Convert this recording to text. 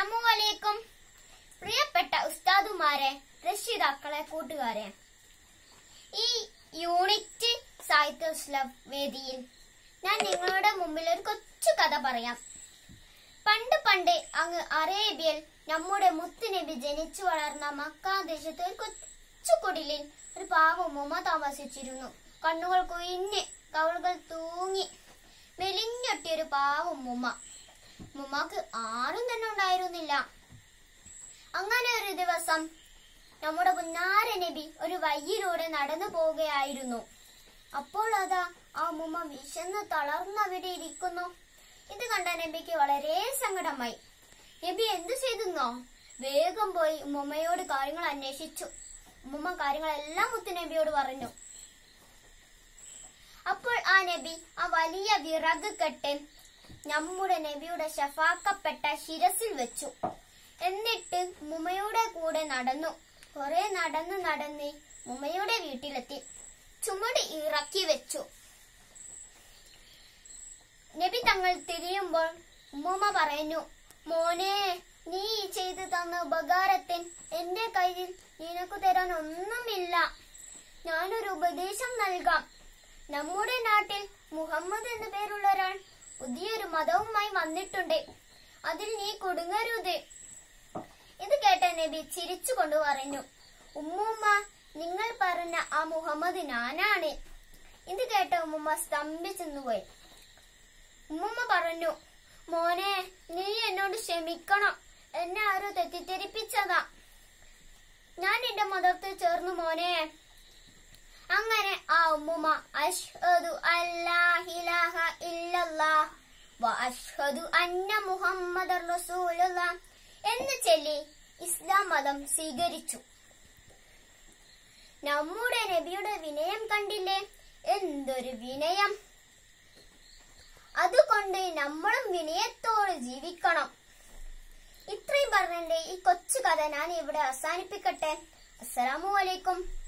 അസ്സലാമലൈക്കും പ്രിയപ്പെട്ട ഉസ്താദുമാരെ രക്ഷിതാക്കളെ കൂട്ടുകാരെ ഈ യൂണിറ്റ് സാഹിത്യോത്സവ വേദിയിൽ ഞാൻ നിങ്ങളുടെ മുമ്പിൽ ഒരു കൊച്ചു കഥ പറയാം പണ്ട് പണ്ട് അങ്ങ് അറേബ്യയിൽ നമ്മുടെ മുത്തുനബി ജനിച്ചു വളർന്ന മക്കാ ദേശത്ത് ഒരു കൊച്ചു കുടിലിൽ ഒരു പാവമുമ്മ താമസിച്ചിരുന്നു കണ്ണുകൾ കുയിഞ്ഞ് കവളുകൾ തൂങ്ങി മെലിഞ്ഞൊട്ടിയൊരു പാവമുമ്മ മുമ്മക്ക് ആരും തന്നെ ഉണ്ടായിരുന്നില്ല അങ്ങനെ ഒരു ദിവസം നമ്മുടെ പുന്നാര നബി ഒരു വയ്യിലൂടെ നടന്നു പോവുകയായിരുന്നു അപ്പോൾ അതാ ആ മുമ്മ വിശന്ന് തളർന്നവിടെ ഇരിക്കുന്നു ഇത് കണ്ട നബിക്ക് വളരെ സങ്കടമായി നബി എന്തു ചെയ്തെന്നോ വേഗം പോയി ഉമ്മയോട് കാര്യങ്ങൾ അന്വേഷിച്ചു ഉമ്മ കാര്യങ്ങളെല്ലാം മുത്തു നബിയോട് പറഞ്ഞു അപ്പോൾ ആ നബി ആ വലിയ വിറക് കെട്ട് നമ്മുടെ നബിയുടെ ഷഫാക്കപ്പെട്ട ശിരസിൽ വെച്ചു എന്നിട്ട് മുമയുടെ കൂടെ നടന്നു കുറെ നടന്ന് നടന്ന് മുമയുടെ വീട്ടിലെത്തി ചുമട് ഇറക്കി വെച്ചു നബി തങ്ങൾ തിരിയുമ്പോൾ ഉമ്മ പറഞ്ഞു മോനെ നീ ചെയ്തു തന്ന ഉപകാരത്തിന് എന്റെ കയ്യിൽ നിനക്ക് തരാൻ ഒന്നുമില്ല ഞാനൊരു ഉപദേശം നൽകാം നമ്മുടെ നാട്ടിൽ മുഹമ്മദ് എന്നു പേരുള്ള ഒരാൾ പുതിയൊരു മതവുമായി വന്നിട്ടുണ്ട് അതിൽ നീ കുടുങ്ങരുത് ഇത് കേട്ട നബി ചിരിച്ചുകൊണ്ട് പറഞ്ഞു ഉമ്മൂമ്മ നിങ്ങൾ പറഞ്ഞ ആ മുഹമ്മദ് ഞാനാണ് ഇത് കേട്ട ഉമ്മുമ്മ സ്തംഭിച്ചെന്നുപോയി ഉമ്മുമ്മ പറഞ്ഞു മോനെ നീ എന്നോട് ക്ഷമിക്കണം എന്നെ ആരോ തെറ്റിദ്ധരിപ്പിച്ചതാ ഞാൻ എന്റെ മതത്തിൽ ചേർന്നു മോനെ അങ്ങനെ ആ ഉമ്മുമ്മ അഷ്ഹദു അല്ലാഹിലാഹ ഇല്ലല്ലാഹ് വ അഷ്ഹദു അന്ന മുഹമ്മദർ റസൂലുള്ളാഹ് എന്ന് ചൊല്ലി ഇസ്ലാം മതം സ്വീകരിച്ചു നമ്മുടെ നബിയുടെ വിനയം കണ്ടില്ലേ എന്തൊരു വിനയം അതുകൊണ്ട് നമ്മളും വിനയത്തോടെ ജീവിക്കണം ഇത്രയും പറഞ്ഞെന്റെ ഈ കൊച്ചു കഥ ഞാൻ ഇവിടെ അവസാനിപ്പിക്കട്ടെ അസ്സലാമു അലൈക്കും